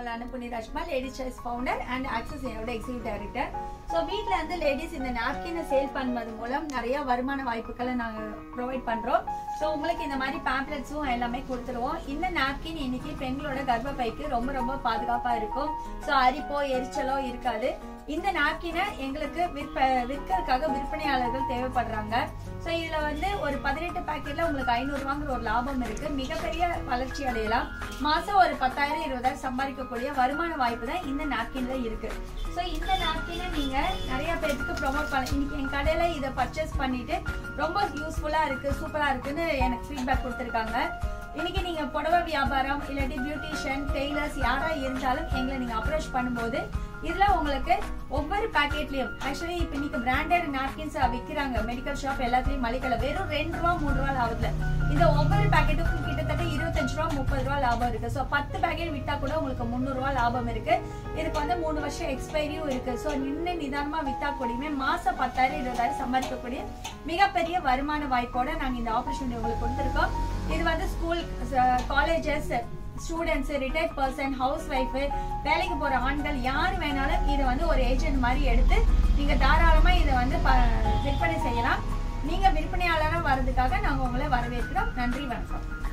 உங்கள் அனுப்புனி Rajkumar ladies choice founder and access என்னோட எக்ஸிக்யூட்டிவ் டைரக்டர் ஸோ வீட்டில் வந்து லேடிஸ் இந்த நாப்கினை சேல் பண்ணுவது மூலம் நிறைய வருமான வாய்ப்புகளை நாங்கள் ப்ரொவைட் பண்ணுறோம் ஸோ உங்களுக்கு இந்த மாதிரி பேம்ப்ளெட்ஸும் எல்லாமே கொடுத்துருவோம் இந்த நாப்கின் இன்னைக்கு பெண்களோட கர்ப்பப்பைக்கு ரொம்ப ரொம்ப பாதுகாப்பாக இருக்கும் ஸோ அரிப்போ எரிச்சலோ இருக்காது இந்த நாப்கினை எங்களுக்கு விற்ப விற்கிறதுக்காக விற்பனையாளர்கள் தேவைப்படுறாங்க ஸோ இதில் வந்து ஒரு பதினெட்டு பேக்கெட்டில் உங்களுக்கு ஐநூறுரூவாங்கிற ஒரு லாபம் இருக்கு மிகப்பெரிய வளர்ச்சி அடையலாம் மாதம் ஒரு பத்தாயிரம் இருபதாயிரம் சம்பாதிக்கக்கூடிய வருமான வாய்ப்பு தான் இந்த நாப்கின்ல இருக்கு ஸோ இந்த நாப்கினை நீங்கள் நிறைய பேருக்கு ப்ரொமோட் பண்ண இன்னைக்கு என் கடையில் இதை பர்ச்சேஸ் பண்ணிட்டு ரொம்ப யூஸ்ஃபுல்லாக இருக்கு சூப்பராக இருக்குன்னு எனக்கு ஃபீட்பேக் கொடுத்துருக்காங்க இன்னைக்கு நீங்க புடவை வியாபாரம் இல்லாட்டி பியூட்டிஷியன் டெய்லர்ஸ் யாரா இருந்தாலும் எங்களை நீங்க அப்ரோச் பண்ணும்போது இதுல உங்களுக்கு ஒவ்வொரு பேக்கெட்லயும் ஆக்சுவலி இப்ப இன்னைக்கு பிராண்டட் நாப்கின்ஸ் விக்கிறாங்க மெடிக்கல் ஷாப் எல்லாத்துலயும் மளிகைல வெறும் ரெண்டு ரூபா மூணு ரூபா லாபத்துல இந்த ஒவ்வொரு பேக்கெட்டுக்கும் கிட்டத்தட்ட இருபத்தஞ்சு ரூபா முப்பது ரூபா லாபம் இருக்கு ஸோ பத்து பேக்கெட் விட்டா கூட உங்களுக்கு முந்நூறு ரூபா லாபம் இருக்கு இதுக்கு வந்து மூணு வருஷம் எக்ஸ்பைரியும் இருக்கு ஸோ நின்று நிதானமா வித்தா கூடயுமே மாசம் பத்தாயிரம் இருபதாயிரம் சம்பாதிக்கக்கூடிய மிகப்பெரிய வருமான வாய்ப்போட நாங்க இந்த ஆப்பர்ச்சுனிட்டி உங்களுக்கு கொடுத்துருக்கோம் இது வந்து school colleges students retired person housewife வேலைக்கு போற ஆண்கள் யார் வேணாலும் இதை வந்து ஒரு ஏஜென்ட் மாதிரி எடுத்து நீங்க தாராளமா இதை வந்து ப- விற்பனை செய்யலாம் நீங்க விற்பனையாளராக வர்றதுக்காக நாங்க உங்களை வரவேற்கிறோம் நன்றி வணக்கம்